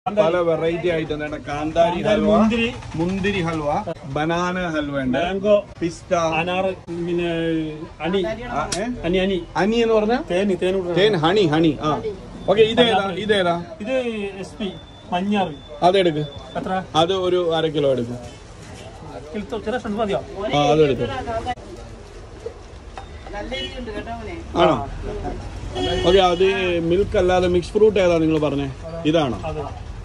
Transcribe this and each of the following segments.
പല variety item ഉണ്ട് കാന്താരി ഹൽവ മുന്തിരി മുന്തിരി ഹൽവ ബനാന ഹൽവ ഉണ്ട് മാംഗോ പിസ്ത അനാറ് പിന്നെ അനി ആ, ഏ? അനി അനി അനി എന്ന് പറഞ്ഞ തേന് തേൻ കൂടെ തേൻ ഹണി ഹണി ആ ഓക്കെ ഇതേതാ ഇതേതാ ഇത് എസ് പി മഞ്ഞാറ് അതെടുക്ക് എത്ര അത് ഒരു അര കിലോ എടുക്കും കിലോ ചെറിയ സ്ഥലത്ത് മതിയോ ആ അതെടുക്കും ആണോ ഓക്കെ അത് മിൽക്ക് അല്ലാതെ മിക്സ് ഫ്രൂട്ട് ഏതാ നിങ്ങൾ പറഞ്ഞേ ഇതാണോ അത്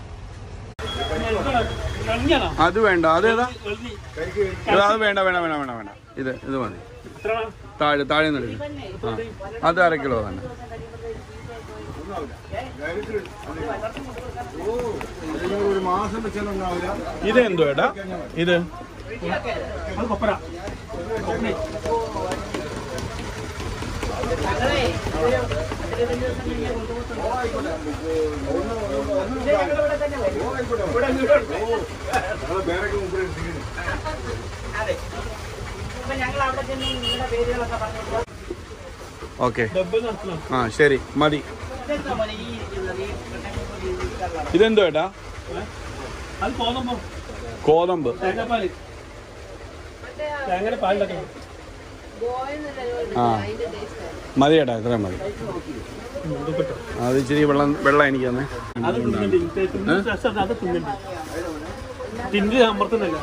എളിഞ്ഞാണോ അത് വേണ്ട അതേതാ എളിഞ്ഞി ഇത് അത് വേണ്ട വേണ്ട വേണ്ട വേണ്ട വേണ്ട ഇത് ഇത് മതി എത്ര താഴെ താഴെ നിന്ന് എടുക്കും ആ അത് അര കിലോ തന്നെ ഇത് എന്തോ ഏട്ടാ ഇത് അത് കൊപ്പര ഓക്കെ ഡബിൾ നടത്തണം ആ ശരി മതി ഇതെന്തോ ഏട്ടാ അത് പോന്നപ്പോ കോതമ്പ് തേങ്ങാപ്പാല് തേങ്ങയുടെ പാലുണ്ടാക്കണം ആ മതി ഏട്ടാ ഇത്രയും മതി അത് ഇച്ചിരി വെള്ളം വെള്ളം എനിക്ക് തന്നെ അത് തിന്നണ്ടി തിന്നു രസം അത് തിന്നണ്ടി തിണ്ടി അമർത്തുന്നില്ല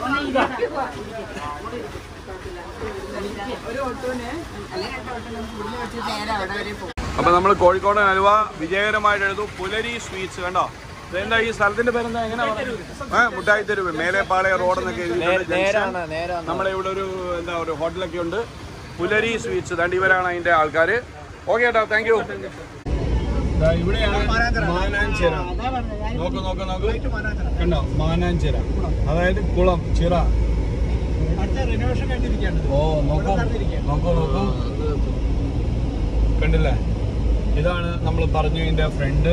അപ്പൊ നമ്മൾ കോഴിക്കോട് ഹലുവ വിജയകരമായിട്ട് എഴുതു പുലരി സ്വീറ്റ്സ് കണ്ടോ ഇതെന്താ ഈ സ്ഥലത്തിന്റെ പേരെന്താ എങ്ങനെ ഏഹ് മുട്ടായി തെരുവ് മേലെപ്പാളയ റോഡ് എന്നൊക്കെ എഴുതിയിട്ടുണ്ട് ജംഗ്ഷൻ. നമ്മുടെ ഇവിടെ ഒരു എന്താ ഒരു ഹോട്ടലൊക്കെ ഉണ്ട് പുലരി സ്വീറ്റ്സ് ദാണ്ട് ഇവരാണ് അതിന്റെ ആൾക്കാർ ഓക്കെ ഏട്ടാ താങ്ക് യു ഇവിടെയാണ് മാനാഞ്ചിറ നോക്ക് നോക്ക് നോക്ക് കണ്ടോ മാനാഞ്ചിറ അതായത് കുളം ചിറ ഓ നോക്കൂ നോക്കൂ നോക്കൂ കണ്ടില്ലേ ഇതാണ് നമ്മൾ പറഞ്ഞു ഇതിന്റെ ഫ്രണ്ട്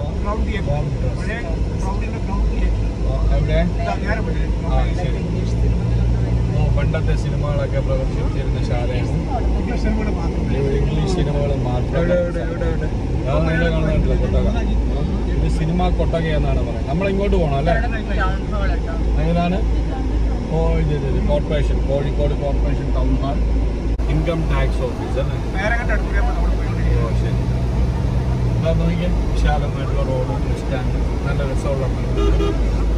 എവിടെ ആ ശരി ഓ പണ്ടത്തെ സിനിമകളൊക്കെ പ്രദർശിപ്പിച്ചിരുന്ന ശാലയാണ് ഇവിടെ ഇംഗ്ലീഷ് സിനിമകൾ മാത്രം അതാണ് ഇവിടെ കാണുന്നുണ്ടല്ലോ കൊട്ടക ഇത് സിനിമ കൊട്ടക എന്നാണ് പറയുന്നത് നമ്മൾ ഇങ്ങോട്ട് പോകണം അല്ലേ ഏതാണ് ഓ ഇത് ഇത് ഇത് corporation Kozhikode corporation town hall income tax office അല്ലേ ഓ ശരി ഇതാ നോക്കിയേ വിശാലമായിട്ടുള്ള റോഡ് ബസ് സ്റ്റാൻഡ് നല്ല രസമുള്ള മണ്ണ്.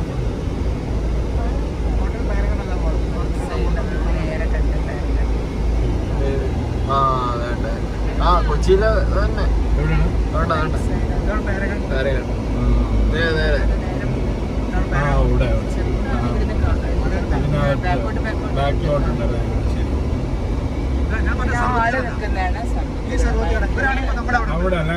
ആ വേണ്ട ആ കൊച്ചിയിലെ തന്നെ എവിടെയാണ് വേണ്ട വേണ്ട നേരെ കണ്ടു. നേരെ നേരെ ആ ഇവിടെ ഇവിടെ. ആ. ഇതിനകത്ത് ബാക്കിലോട്ടുണ്ടല്ലേ ശരി അവിടെ അല്ലേ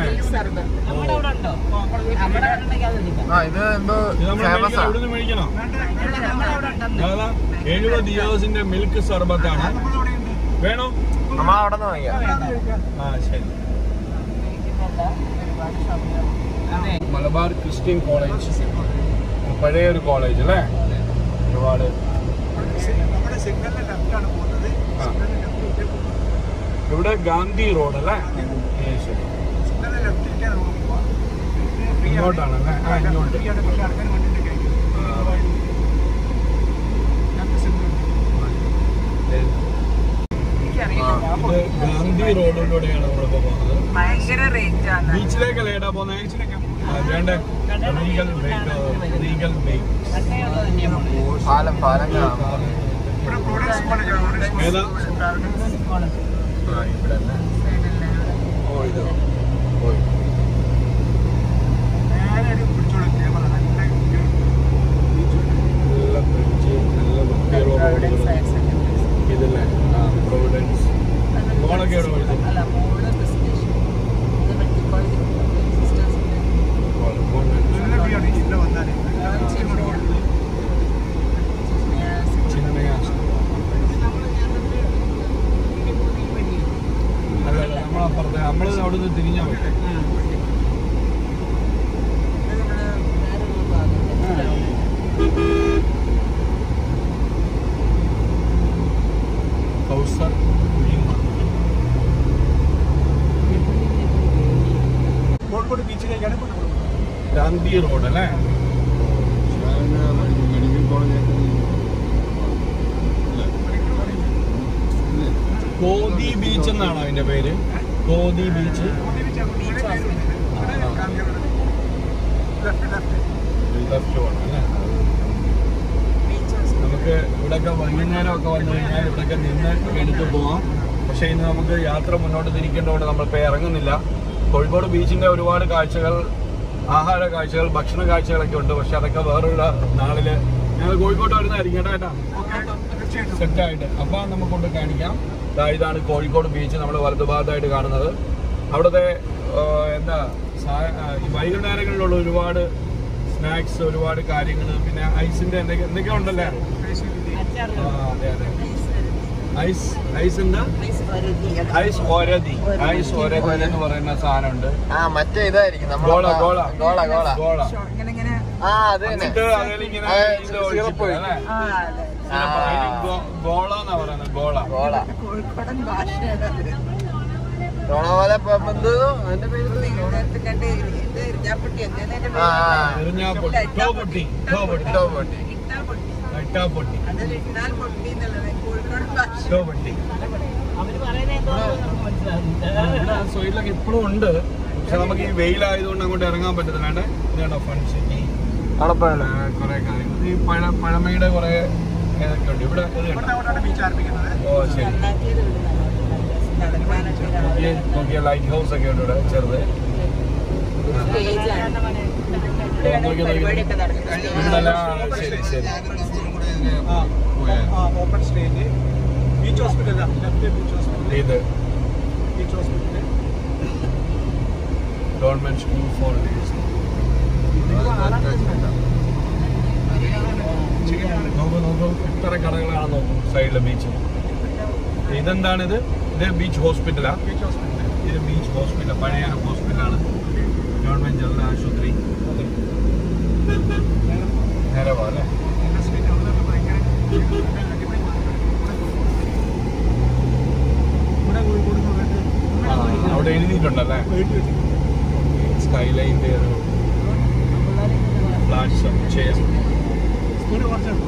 ആ ഇത് എന്തോ ഇത് നമ്മൾ ഫേമസ് മേടിക്കണം ആ ഇവിടുന്ന് മേടിക്കണോ അതാ എഴുപത് ഇയേഴ്സിന്റെ മിൽക്ക് സർബത്താണ് വേണോ നമ്മൾ അവിടെ നിന്ന് വാങ്ങിക്കാം ആ ശരി മലബാർ ക്രിസ്ത്യൻ കോളേജ് പഴയ ഒരു കോളേജ് അല്ലേ ഒരുപാട് ആ. ഇവിടെ ഗാന്ധി റോഡ് അല്ലേ ഏ, ശരി ഇങ്ങോട്ടാണല്ലേ ആ ഇങ്ങോട്ട് ആ, right. ഇത് ഗാന്ധി റോഡിലൂടെയാണ് നമ്മളിപ്പോ പോകുന്നത് ഭയങ്കര റേറ്റ് ആണ് ബീച്ചിലേക്കല്ലേ ഏട്ടാ പോന്നെ വേണ്ട റീഗൽ ബേക്ക് റീഗൽ ബേക്ക് പാലം പാലം കാണാം ഏതാ ആ ഇവിടെ അല്ലേ ഓ ഇത് ഓ നല്ല ബ്രിഡ്ജ് നല്ല വൃത്തിയുള്ള റോഡുകൾ ഇതല്ലേ ആ പ്രൊവിഡൻസ് മോളൊക്കെ എവിടെ പഠിച്ചത് അല്ല മോള് ക്രിസ്ത്യൻ ഇത് മെഡിക്കൽ കോളേജ് സിസ്റ്റേഴ്സിന്റെ ചിന്മയ അല്ല അല്ല നമ്മളപ്പുറത്തെ നമ്മൾ അവിടുന്ന് തിരിഞ്ഞാൽ മതി കൗസർ കുഴിമ കോഴിക്കോട് ബീച്ചിലേക്കാണ് ഗാന്ധി റോഡ് അല്ലേ ബീച്ച് എന്നാണോ അതിന്റെ പേര് കോതി ബീച്ച് ലെഫ്റ്റ് പോകണം അല്ലേ നമുക്ക് ഇവിടെയൊക്കെ വൈകുന്നേരം ഒക്കെ വന്നു കഴിഞ്ഞാൽ ഇവിടെയൊക്കെ നിന്ന് എടുത്ത് പോവാം പക്ഷേ ഇന്ന് നമുക്ക് യാത്ര മുന്നോട്ട് തിരിക്കേണ്ടതുകൊണ്ട് നമ്മളിപ്പോൾ ഇറങ്ങുന്നില്ല കോഴിക്കോട് ബീച്ചിന്റെ ഒരുപാട് കാഴ്ചകൾ ആഹാര കാഴ്ചകൾ ഭക്ഷണ കാഴ്ചകളൊക്കെ ഉണ്ട് പക്ഷെ അതൊക്കെ വേറൊരു നാളില് ഞങ്ങൾ കോഴിക്കോട്ട് വരുന്നതായിരിക്കും കേട്ടോ ഏട്ടാ സെറ്റായിട്ട് അപ്പോൾ നമുക്ക് കൊണ്ട് കാണിക്കാം ദാ ഇതാണ് കോഴിക്കോട് ബീച്ച് നമ്മൾ വലതുഭാഗത്തായിട്ട് കാണുന്നത് അവിടുത്തെ ആ, എന്താ സാ- ആ, ഈ വൈകുന്നേരങ്ങളിലുള്ള ഒരുപാട് സ്നാക്സ് ഒരുപാട് കാര്യങ്ങൾ പിന്നെ ഐസിന്റെ എന്തൊക്കെ എന്തൊക്കെ ഉണ്ടല്ലേ ആ, അതെ അതെ ഐസ് ഐസ് എന്താ ഐസ് ഓരതി ഐസ് ഓരതി എന്ന് പറയുന്ന സാധനമുണ്ട് ആ മറ്റേ ഇതായിരിക്കും ഗോള ഗോള ഗോള ഗോള ഗോള ആ അത് തന്നെ എന്നിട്ട് അതിലിങ്ങനെ ആ, ഇത് സിറപ്പ് ഒഴിച്ചിട്ട് ഒഴിക്കും. അല്ലേ? ആ. അതിന് ഗോ- ഗോള എന്നാ പറയുന്നത് ഗോള ഗോള കോഴിക്കോടൻ ഭാഷ ഗോള പോലെ ഇപ്പം എന്ത് അതിന്റെ പേര് കണ്ട് ഇത് ഇരിഞ്ഞാപ്പൊട്ടി എന്തേലും ആ, എറിഞ്ഞാപ്പൊട്ടി ടോ പൊട്ടി ടോ പൊട്ടി ഇട്ടോ പൊട്ടി ഇട്ടാൽ പൊട്ടി ഇട്ടാ പൊട്ടി അതിൽ ഇട്ടാൽ പൊട്ടി എന്നുള്ളത് കോഴിക്കോടൻ ഭാഷ ടോ പൊട്ടി അവര് പറയുന്നത് എന്തോ നമുക്ക് മനസ്സിലാവില്ല സൈഡിലൊക്കെ ഇപ്പോഴും ഉണ്ട് പക്ഷെ നമുക്ക് ഈ വെയിലായതുകൊണ്ട് അങ്ങോട്ട് ഇറങ്ങാൻ പറ്റത്തില്ല വേണ്ടേ ഇതാണോ ഫൺ സിറ്റി അവിടെ പോയാലോ കുറെ കാര്യങ്ങൾ ഈ പഴ പഴമയുടെ കുറെ ഇതൊക്കെ ഉണ്ട് ഇവിടെ ഇത് കണ്ടോ? ഓ ശരി നന്നാക്കിയത് വിടുന്നതാണ് നടക്കാനൊക്കെ നോക്കിയേ നോക്കിയ ലൈറ്റ് ഹൗസ് ഒക്കെ ഉണ്ട് ഇവിടെ ചെറുത് സ്റ്റേജാണ് നോക്കി, നോക്കി. പരിപാടിയൊക്കെ നടക്കുന്നത് ഉണ്ടല്ലോ ആ, ശരി ശരി open stage beach hospital left beach hospital ഇത് ബീച്ച് ഹോസ്പിറ്റൽ ഗവൺമെന്റ് സ്കൂൾ ഫോർ നോക്കൂ നോക്കൂ എത്ര കടകളാണ് നോക്കൂ സൈഡിലെ ബീച്ച് ഇതെന്താണിത് ഇത് ബീച്ച് ഹോസ്പിറ്റലാ ബീച്ച് ഹോസ്പിറ്റൽ ഇത് ബീച്ച് ഹോസ്പിറ്റൽ പഴയ ഹോസ്പിറ്റലാണ് ഗവൺമെന്റ് ജനറൽ ആശുപത്രി നേരെ പോകാം അല്ലേ ഇവിടെ കോഴിക്കോട് പോയിട്ട് ആ, അവിടെ എഴുതിയിട്ടുണ്ടല്ലേ വീട്ടിൽ വെച്ചിട്ടുണ്ട് സ്കൈലൈൻ്റെ ഒരു ഫ്ലാറ്റ് സമുച്ചയം സ്കൂളിൽ കുറച്ചുണ്ട്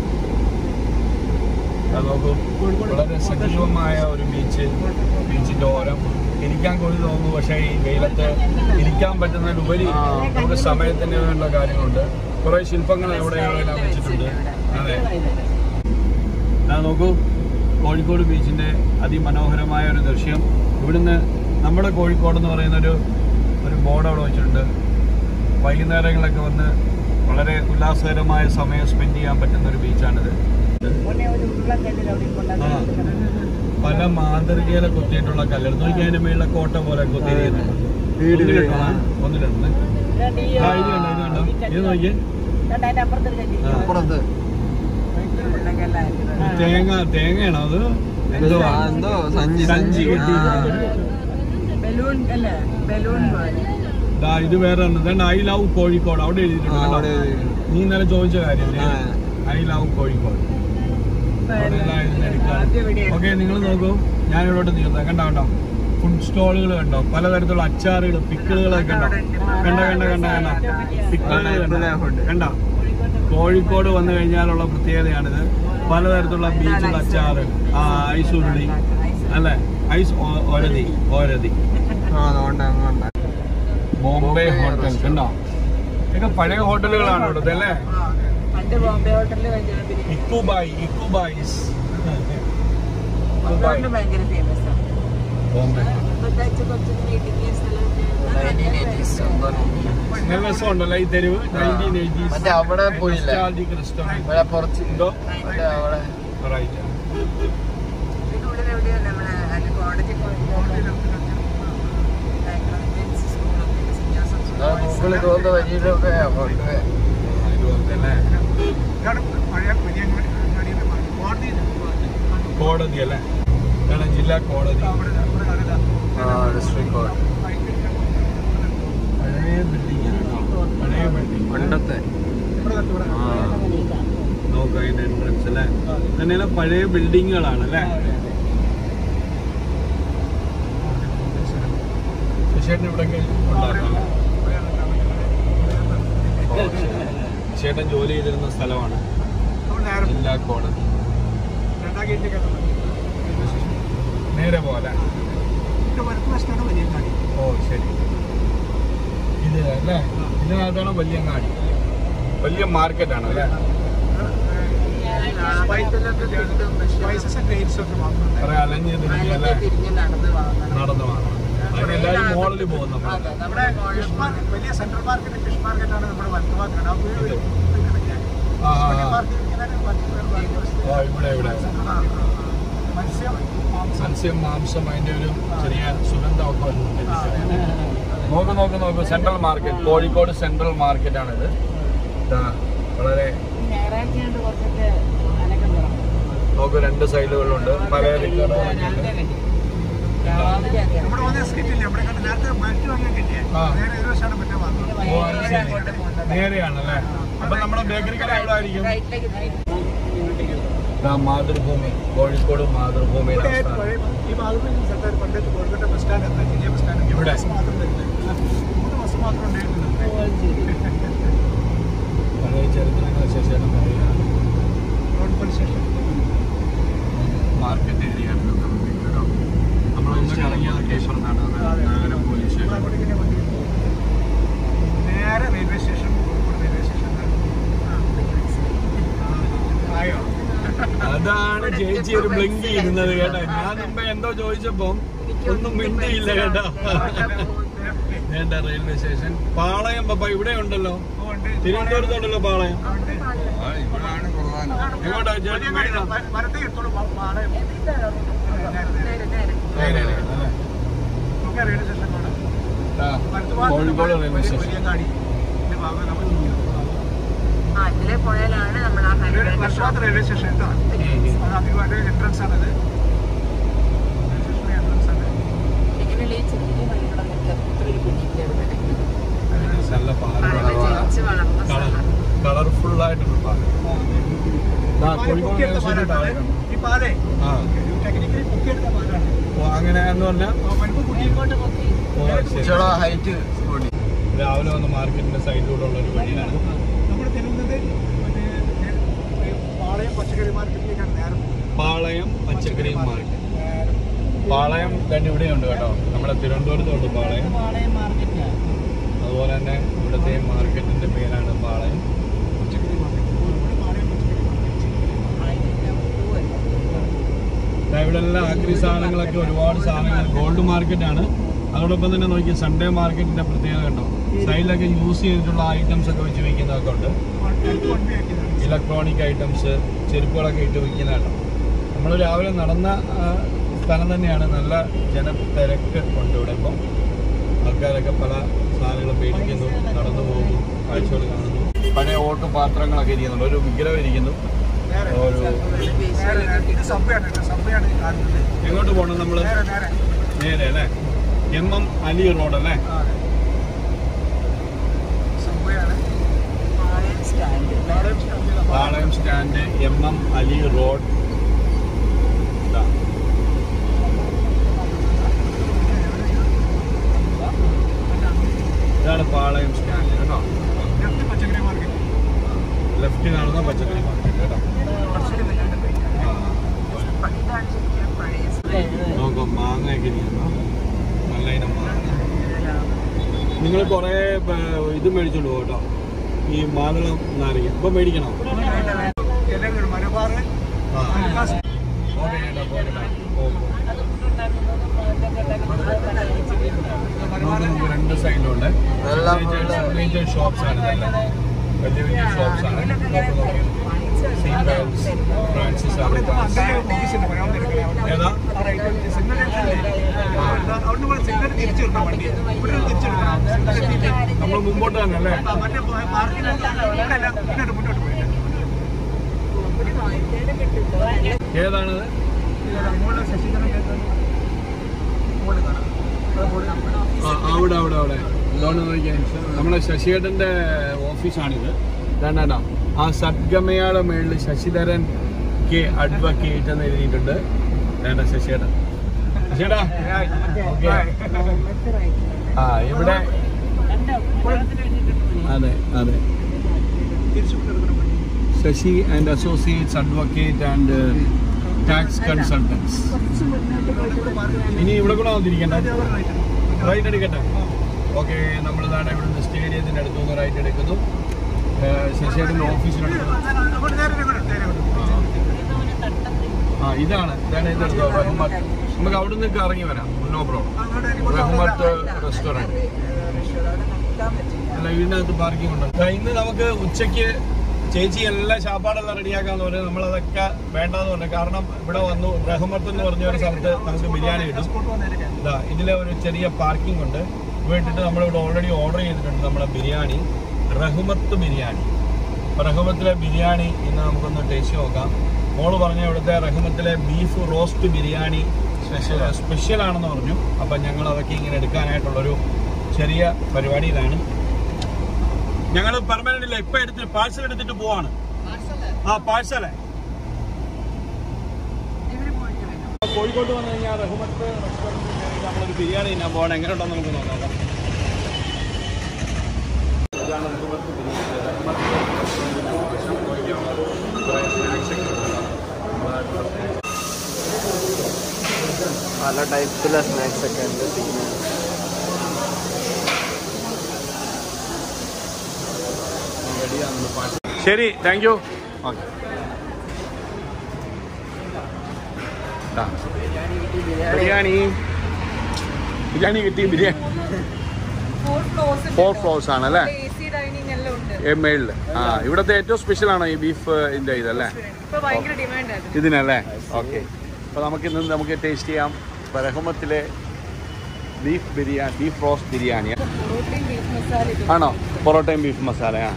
അത് നോക്കൂ വളരെ സജീവമായ ഒരു ബീച്ച് ബീച്ചിന്റെ ഓരം ഇരിക്കാൻ കൊതി തോന്നുന്നു പക്ഷേ ഈ വെയിലത്ത് ഇരിക്കാൻ പറ്റുന്നതിലുപരി നമുക്ക് സമയത്തിന് വേണ്ട കാര്യങ്ങളുണ്ട് കുറെ ശില്പങ്ങൾ എവിടെ എവിടെയെല്ലാം വെച്ചിട്ടുണ്ട് അതെ ആ നോക്കൂ കോഴിക്കോട് ബീച്ചിന്റെ അതിമനോഹരമായ ഒരു ദൃശ്യം ഇവിടുന്ന് നമ്മുടെ കോഴിക്കോട് എന്ന് പറയുന്ന ഒരു ഒരു ബോർഡ് അവിടെ വെച്ചിട്ടുണ്ട് വൈകുന്നേരങ്ങളൊക്കെ വന്ന് വളരെ ഉല്ലാസകരമായ സമയം സ്പെൻഡ് ചെയ്യാൻ പറ്റുന്ന ഒരു ബീച്ചാണിത് മുന്നേ ഒരു ഉരുളക്കല്ലിൽ അവിടെ ആ. കൊണ്ടുവന്നിട്ടുണ്ട് പല മാതൃകയിലെ കൊത്തിയിട്ടുള്ള കല്ലുകൾ നോക്കി അതിന്റെ മേളിലെ കോട്ട പോലെ കൊത്തിയിരിക്കുന്നുണ്ട് ഒന്നിലിട്ടോ ഒന്നിലുണ്ട് ആ ഇത് കണ്ടോ ഇത് കണ്ടോ ഇത് നോക്കിയേ അതിന്റെ അപ്പുറത്തൊരു കല്ല് ആ. അപ്പുറത്ത് ഉരുളക്കല്ലായിരുന്നു തേങ്ങ തേങ്ങയാണോ അത് എന്തോ ആ, എന്തോ സഞ്ചി സഞ്ചി കെട്ടി ബലൂൺ അല്ലേ ബലൂൺ പോലെ ദാ ഇത് വേറെ ഉണ്ട് ഐ ലവ് കോഴിക്കോട് അവിടെ എഴുതിയിട്ടുണ്ട് ആ, അവിടെ കേട്ടോ. എഴുതിയിട്ടുണ്ട്. നീ ഇന്നലെ ചോദിച്ച കാര്യം ആ. ഐ ലവ് കോഴിക്കോട് അവിടെ എല്ലാം എഴുതിയെടുക്കാം ആദ്യം ഇവിടെ ഓക്കെ നിങ്ങൾ നോക്കൂ ഞാൻ ഇവിടോട്ട് നീങ്ങുന്നത് കണ്ടോ കണ്ടോ ഫുഡ് സ്റ്റോളുകൾ കണ്ടോ പലതരത്തിലുള്ള അച്ചാറുകൾ പിക്കിളുകളൊക്കെ ഉണ്ടോ കണ്ട കണ്ട കണ്ട കണ്ട പിക്കിളുകൾ കണ്ടോ കോഴിക്കോട് വന്നു കഴിഞ്ഞാലുള്ള പ്രത്യേകതയാണിത് പലതരത്തിലുള്ള ബീച്ചുള്ള അച്ചാറ് ആ ഐസ് ഉരുളി അല്ലേ ഐസ് ഓ- ഓരതി ഓരതി ആ അതുകൊണ്ട് അങ്ങോട്ട് ബോംബെ ഹോട്ടൽ കണ്ടോ ഇതൊക്കെ പഴയ ഹോട്ടലുകളാണ് ഇവിടുത്തെ അല്ലേ പണ്ട് ബോംബെ ഹോട്ടലിൽ വെച്ചാൽ പിന്നെ ഇക്കുബായി ഇക്കുബായിസ് അതുകൊണ്ട് ഭയങ്കര ഫേമസ് ആണ് ബോംബെ പ്രത്യേകിച്ച് കുറച്ച് ഇടുങ്ങിയ സ്ഥലത്ത് നല്ല രസമുണ്ടല്ലോ ഈ തെരുവ് നയൻറ്റീൻ എയ്റ്റീസ് മറ്റേ അവിടെ പോയില്ലേ റെസ്റ്റോറന്റ് ഇവിടെ പുറത്ത് എന്തോ മറ്റേ അവിടെ റൈറ്റ് ഇതിനുള്ളിൽ എവിടെയാ നമ്മളെ അതിന്റെ കോടതി ഗൂഗിളിൽ പോകുന്ന വഴിയിലൊക്കെ അങ്ങോട്ട് അല്ലേ ഇതാണ് പഴയ വലിയ അങ്ങാടിയുടെ കോടതി കോടതി അല്ലേ ഇതാണ് ജില്ലാ കോടതി അവിടെ അവിടെ കടല ആ ഡിസ്ട്രിക്ട് കോർട്ട് പഴയ ബിൽഡിംഗ് ആണ് കേട്ടോ. പഴയ ബിൽഡിംഗ് പണ്ടത്തെ ഇവിടെ കണ്ടു ഇവിടെ ആ നോക്കാം അതിന്റെ എൻട്രൻസ് അല്ലേ തന്നെയല്ല പഴയ ബിൽഡിങ്ങുകളാണ് അല്ലേ ചേട്ടൻ ഇവിടെയൊക്കെ ഉണ്ടാക്കാം ചേട്ടൻ ജോലി ചെയ്തിരുന്ന സ്ഥലമാണ് അവിടെ നേരം ജില്ലാ കോടതി രണ്ടാം ഗേറ്റിലേക്ക് നേരെ പോലെ വലത്തുവശത്താണ് വലിയ കാടി ഓ ശരി ഇത് അല്ലേ ഇതിനകത്താണ് വലിയങ്ങാടി വലിയ മാർക്കറ്റാണ് അല്ലേ സ്പൈസിലൊക്കെ കിട്ടും പക്ഷേ സ്പൈസസ് ആൻഡ് റേറ്റ്സ് ഒക്കെ മാത്രമല്ല കുറെ അലഞ്ഞ് തിരിഞ്ഞ് അല്ലേ അതിലേക്ക് തിരിഞ്ഞ് നടന്ന് വാങ്ങണം നടന്നു വാങ്ങണം അതിനെല്ലാവരും മോളിൽ പോകും നമ്മൾ അതെ, നമ്മുടെ നമ്മുടെ ഫിഷ് മാർക്കറ്റ് വലിയ സെൻട്രൽ മാർക്കറ്റ് ഫിഷ് മാർക്കറ്റാണ് നമ്മുടെ വലത്ത് ഭാഗത്താണ് ആ വീട് ഇത്. ഇരിക്കുന്നത്. ആ ആ, വലിയ ആ. മാർക്കറ്റ് ഇരിക്കുന്നത് വലത്ത് ഭാഗത്ത്. ഓ ഇവിടെ ഇവിടെ ആ, ആ. മത്സ്യം മാംസം മത്സ്യം മാംസം അതിന്റെ ഒരു ചെറിയ സുഗന്ധമൊക്കെ വരുന്നുണ്ട് നോക്ക് നോക്ക് നോക്ക് central market Kozhikode central market ആണിത് ഇതാ വളരെ ഞായറാഴ്ചയാണ്ട് കുറച്ചൊക്കെ അനക്കം തുറക്കും നോക്ക് രണ്ട് സൈഡുകളിലുണ്ട് പലചരക്ക് കടകളൊക്കെ ഉണ്ട് രാവിലെ അതെ നമ്മുടെ വന്ന സ്ട്രീറ്റ് ഇല്ലേ നമ്മുടെ കണ്ട് നേരത്തെ മറ്റു വാങ്ങാൻ കിട്ടിയ ആ. നേരെ എതിർവശമാണ് മറ്റേ വാങ്ങുന്നത് ഓ, അത് ശരി. നേരെയാണല്ലേ അപ്പൊ നമ്മുടെ ബേക്കറി കട എവിടെ ആയിരിക്കും റൈറ്റിലേക്ക് തിരിഞ്ഞ് ഇതാ മാതൃഭൂമി കോഴിക്കോട് മാതൃഭൂമി ഇവിടെ ആയിട്ട് പഴയ ഈ ഭാഗത്ത് സർക്കാർ പണ്ടത്തെ കോഴിക്കോട്ടെ ബസ് സ്റ്റാൻഡ് എന്ന വലിയ ബസ് സ്റ്റാൻഡ് ഇവിടെ? ബസ് മാത്രം വരുന്നത് മൂന്ന് ബസ് മാത്രം ഉണ്ടായിരുന്നത് പഴയ ചരിത്രങ്ങൾ ശേഷം road police station market area ആണ് കേട്ടോ നമ്മളൊന്ന് ഇറങ്ങിയത് കേപ്പറിനാണ് നഗര പോലീസ് സ്റ്റേഷൻ അങ്ങോട്ട് ഇങ്ങനെ വണ്ടി നേരെ railway station Kozhikode railway station ആയോ അതാണ് ചേച്ചി ഒരു ബ്ലിങ്ക് ചെയ്യുന്നത് കേട്ടോ ഞാൻ മുമ്പേ എന്തോ ചോദിച്ചപ്പോ ഒന്നും മിണ്ടിയില്ല കേട്ടോ വേണ്ട റെയിൽവേ സ്റ്റേഷൻ പാളയം പപ്പ ഇവിടെ ഉണ്ടല്ലോ തിരുവനന്തപുരത്തുണ്ടല്ലോ പാളയം എങ്ങോട്ടാ ചേട്ടൻ മേളിലാ? മരത്തെ എടുത്തോളൂ പാടെ നേരെ നേരെ നേരെ, നേരെ, അല്ലേ? റെയിൽവേ സ്റ്റേഷൻ കാണാം ആ, കോഴിക്കോട് റെയിൽവേ സ്റ്റേഷൻ വലിയ കാടി ഇതിന്റെ ഭാഗം നമ്മൾ ആ ഇതിലെ പോയാലാണ് നമ്മൾ ആ ഹൈവേ വർഷാത്ത് റെയിൽവേ സ്റ്റേഷൻ കേട്ടോ അത് അധികമായിട്ട് എൻട്രൻസ് ആണത് റെയിൽവേ സ്റ്റേഷന്റെ എൻട്രൻസ് ആണ് ഇങ്ങനെയുള്ള ഈ ചെറിയ വഴികളെ നമുക്ക് അത്ര ഒരു പിടിക്കരുത് നല്ല പാലം വളരെ ജനിച്ച് വളർന്ന സ്ഥലം കളർഫുൾ ആയിട്ടുള്ള പാലം ആ, കോഴിക്കോട് റെയിൽവേ സ്റ്റേഷൻ താഴെ കാണാം. ഈ പാതേ ആ ടെക്നിക്കലി പൊക്കിയെടുത്ത പാലാണ് ഓ, അങ്ങനെ എന്ന് പറഞ്ഞാൽ മണിപ്പൂർ കുട്ടിയിൽക്കോട്ട് പൊക്കി ഓ, ശരി. കുറച്ചുകൂടെ ഹൈറ്റ് കൂടി രാവിലെ വന്ന് മാർക്കറ്റിന്റെ സൈഡിലൂടെ ഉള്ള ഒരു വഴിയാണ് നമ്മൾ തിരുവനന്തപുരത്ത് മറ്റേ നേ- പാളയം പച്ചക്കറി മാർക്കറ്റിലേക്കാണ് നേരം പാളയം പച്ചക്കറി മാർക്കറ്റ് നേരം പാളയം തന്നെ ഇവിടെയുണ്ട് കേട്ടോ നമ്മുടെ തിരുവനന്തപുരത്തുണ്ട് പാളയം പാളയം മാർക്കറ്റാണ് അതുപോലെ തന്നെ ഇവിടുത്തെ മാർക്കറ്റിന്റെ പേരാണ് പാളയം പച്ചക്കറി മാർക്കറ്റ് കോഴിക്കോട് പാളയം പച്ചക്കറി മാർക്കറ്റ് ദാ ഇവിടെ എല്ലാം ആക്രി സാധനങ്ങളൊക്കെ ഒരുപാട് സാധനങ്ങൾ ഗോൾഡ് മാർക്കറ്റ് ആണ് അതോടൊപ്പം തന്നെ നോക്കി സൺഡേ മാർക്കറ്റിന്റെ പ്രത്യേകത കണ്ടോ സൈഡിലൊക്കെ യൂസ് ചെയ്തിട്ടുള്ള ഐറ്റംസ് ഒക്കെ വെച്ച് വിൽക്കുന്നതൊക്കെ ഉണ്ട് വണ്ടി ആക്കിയതാണ് ഇലക്ട്രോണിക് ഐറ്റംസ് ചെരുപ്പുകളൊക്കെ ഇട്ട് വിൽക്കുന്നതാണ് നമ്മൾ രാവിലെ നടന്ന ആ, സ്ഥലം തന്നെയാണ് നല്ല ജനത്തിരക്ക് ഉണ്ട് ഇവിടെ ഇപ്പം ആൾക്കാരൊക്കെ പല സാധനങ്ങളും മേടിക്കുന്നു നടന്നു പോകുന്നു കാഴ്ചകൾ കാണുന്നു പഴയ ഓട്ട് പാത്രങ്ങളൊക്കെ ഇരിക്കുന്നുണ്ട് ഒരു വിഗ്രഹം ഇരിക്കുന്നു നേരെ ഒരു നേരെ നേരെ ഇത് സബ്വയാണ് കേട്ടോ സബ്വയാണ് ഈ കാണുന്നത് എങ്ങോട്ട് പോകണം നമ്മൾ നേരെ നേരെ നേരെ അല്ലേ എം എം അലി റോഡ് അല്ലേ ആ, അതെ. സബ്വയാണ് പാളയം സ്റ്റാൻഡ് പാളയം സ്റ്റാൻഡിലെ Palayam stand M M Ali road ഇതാ. ഇതാണ് പാളയം സ്റ്റാൻഡ് കേട്ടോ ലെഫ്റ്റ് പച്ചക്കറി മാർക്കറ്റ് ലെഫ്റ്റ് കാണുന്ന പച്ചക്കറി മാർക്കറ്റ് കേട്ടോ കുറച്ചുകൂടി മുന്നോട്ട് പോയി ഇതാണ് ശരിക്കും പഴയ സ്റ്റാൻഡ് നോക്കാം മാങ്ങയൊക്കെ ഇരിക്കുന്നു നല്ല ഇനം മാങ്ങ നിങ്ങൾ കുറേ ഇത് മേടിച്ചോണ്ട് പോകും കേട്ടോ ഈ മാതളം നാരങ്ങ ഇപ്പൊ മേടിക്കണോ എല്ലാവരും മലബാർ ആ മൽക്കാസ് പോകട്ടെ ചേട്ടാ, പോകട്ടെ. പോ, പോ. നോക്ക് നമുക്ക് രണ്ട് സൈഡിലുണ്ട് എല്ലാം ഉള്ള- ഫർണിച്ചർ ഷോപ്സ് ആണ് ഇതെല്ലാം വലിയ വലിയ ഷോപ്സ് ആണ് നോക്ക് നോക്ക് സീബേൽസ് ഫ്രാൻസിസ് അവിടെ ഇപ്പോൾ ആണ് അണ്ടർ ഓഫീസിന്റെ പറയാൻ എടുക്കണം ഏതാ സിഗ്നൽ അവിടെ കൂടെ സിഗ്നൽ തിരിച്ചു വിടണം വണ്ടി ഇവിടെ തിരിച്ചെടുക്കണം സിഗ്നൽ എത്തിയില്ലേ നമ്മൾ മുമ്പോട്ട് തന്നെ അല്ലേ ആ, മറ്റേ മാർക്കിന് ഇവിടെ അല്ല മുന്നോട്ട് മുന്നോട്ട് പോയിട്ട് ഏതാണത് മുകളിൽ ശശിധരൻ കേന്ദ്രം മുകളിൽ കാണാം ആ, മുകളിൽ കാണാം. ആ അവിടെ അവിടെ അവിടെ ഇതാണ് നോക്കിയാൽ നമ്മളെ ശശിയേട്ടന്റെ ഓഫീസാണിത് വേണ്ട ആ സദ്ഗമയുടെ മേളിൽ ശശിധരൻ കെ അഡ്വക്കേറ്റ് എന്ന് എഴുതിയിട്ടുണ്ട് വേണ്ട ശശിയേട്ടൻ ശശിയേട്ടാ ഓക്കെ ആ ഇവിടെ അതെ അതെ തിരിച്ചു വിട്ടെടുക്കണം വണ്ടി Sasi and associates advocate and tax consultants ഇനി ഇവിടെ കൂടെ വന്നിരിക്കണ്ട റൈറ്റ് എടുക്കട്ടെ ഓക്കെ നമ്മൾ ഇതാണ് ഇവിടുന്ന് സ്റ്റേഡിയത്തിന്റെ അടുത്ത് നിന്ന് റൈറ്റ് എടുക്കുന്നു ശശിയുടെ ഓഫീസിനടുത്ത് അങ്ങോട്ട് നേരെ ഇങ്ങോട്ട്, നേരെ ഇങ്ങോട്ട്. ആ ഇതാണ് ഇതാണ് ഇതെടുത്തോ റഹ്മത്ത് നമുക്ക് അവിടെ നിന്ന് ഇറങ്ങി വരാം നോ പ്രോബ്ലം അങ്ങോട്ട് ഇങ്ങോട്ട് റഹ്മത്ത് റെസ്റ്റോറൻറ്റ് അല്ല ഇതിനകത്ത് പാർക്കിംഗ് ഉണ്ട് ദാ ഇന്ന് നമുക്ക് ഉച്ചയ്ക്ക് ചേച്ചി എല്ലാ ശാപ്പാടെല്ലാം റെഡിയാക്കാന്ന് പറഞ്ഞു നമ്മളതൊക്കെ വേണ്ടാന്ന് പറഞ്ഞു കാരണം ഇവിടെ വന്നു റഹ്മത്ത് എന്ന് പറഞ്ഞ ഒരു സ്ഥലത്ത് നമുക്ക് ബിരിയാണി കിട്ടും സ്പോട്ട് വന്നേക്കാം. ഇതാ ഇതിലെ ഒരു ചെറിയ പാർക്കിംഗ് ഉണ്ട് ഇവിടെ ഇട്ടിട്ട് നമ്മളിവിടെ ഓൾറെഡി ഓർഡർ ചെയ്തിട്ടുണ്ട് നമ്മുടെ ബിരിയാണി റഹ്മത്ത് ബിരിയാണി അപ്പോൾ റഹ്മത്തിലെ ബിരിയാണി ഇന്ന് നമുക്കൊന്ന് ടേസ്റ്റ് നോക്കാം മോള് പറഞ്ഞ ഇവിടുത്തെ റഹ്മത്തിലെ beef roast biryani special special ആണെന്ന് പറഞ്ഞു അപ്പം ഞങ്ങൾ അതൊക്കെ ഇങ്ങനെ എടുക്കാനായിട്ടുള്ളൊരു ചെറിയ പരിപാടിയിലാണ് ഞങ്ങൾ പെർമനന്റ് ഇല്ല ഇപ്പൊ എടുത്തിട്ട് പാഴ്സൽ എടുത്തിട്ട് പോവാണ് ആ പാഴ്സലേ കോഴിക്കോട്ട് വന്നു കഴിഞ്ഞാൽ റഹ്മത്ത് റെസ്റ്റോറൻറ്റിൽ കയറിയിട്ട് നമ്മളൊരു ബിരിയാണി തിന്നാൻ പോകണം എങ്ങനെ ഉണ്ടെന്ന് നമുക്ക് നോക്കാം ഇതാണ് റഹ്മത്ത് ബിരിയാണി റഹ്മത്ത് റെസ്റ്റോറൻറ്റിന്റെ വശം നോക്കിയാണ് കുറേ സ്നാക്സ് ഒക്കെ ഉണ്ട് പല ടൈപ്പിലെ സ്നാക്സ് ഒക്കെ ഉണ്ട് പിന്നെ ശരി thank you okay biryani biryani കിട്ടി ബിരിയാണി ഫോർ ഫ്ലോർസ് ആണ് അല്ലേ എ സി ഡൈനിങ് എല്ലാം ഉണ്ട് ഏ, മേളില് ആ ഇവിടുത്തെ ഏറ്റവും സ്പെഷ്യൽ ആണ് ഈ ബീഫ് ഇതിന്റെ ഇതല്ലേ ഇപ്പൊ ഭയങ്കര ഡിമാൻഡ് ആണ് ഇതിനല്ലേ ഓക്കെ അപ്പോൾ നമുക്ക് ഇന്ന് നമുക്ക് ടേസ്റ്റ് ചെയ്യാം റഹ്മത്തിലെ beef biryani beef roast biryani പൊറോട്ടയും ബീഫ് മസാല ഇതും ആണോ പൊറോട്ടയും ബീഫ് മസാല ആ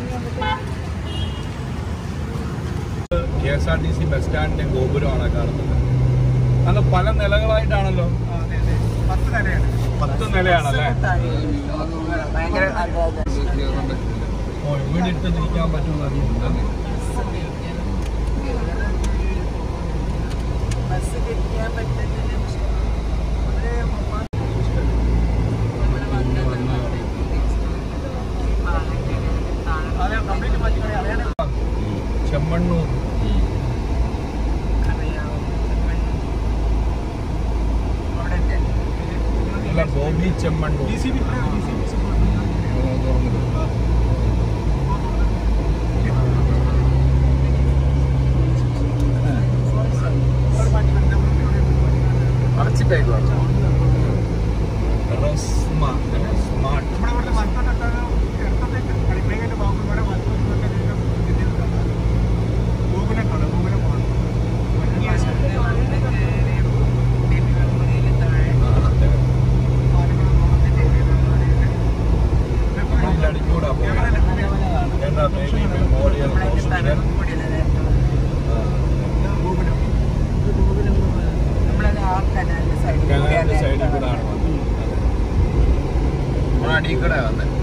K S R T C bus സ്റ്റാൻഡിന്റെ ഗോപുരമാണ് കാണുന്നത് നല്ല പല നിലകളായിട്ടാണല്ലോ ആ, അതെ, അതെ. പത്ത് നിലയാണ്. പത്ത് നിലയാണല്ലേ ഭയങ്കര അതെ അതെ ഓ ഇവിടെ ഇട്ട് നിൽക്കാൻ പറ്റുമെന്ന് അറിയില്ല ബസ് കിട്ടിയാൻ പറ്റുന്നില്ല പക്ഷെ ഒരു മുപ്പത് അത് complete മാറ്റി അറിയാൻ ചെമ്മണ്ണൂർ അല്ല Boby Chemmanur D C B D C B അടച്ചിട്ടേക്കുവാണ് റസ്മ സ്മാർട്ട് നമ്മുടെ ഇവിടുത്തെ മലത്തോട്ടൊക്കെ ഇടത്തോട്ടേക്ക് കളിപ്പേകന്റെ ഭാഗം വരെ മലത്തോട്ടൊക്കെ ഗൂഗിളൊക്കെ ഉണ്ട് ഗൂഗിളിൽ പോകണം അടിച്ചുകൂടാ കേരള ബേബി മെമ്മോറിയൽ ഹോസ്പിറ്റൽ കനാലിന്റെ സൈഡിൽ കൂടെ ആണ് വന്നത് അടിയിൽ കൂടെ വന്നത്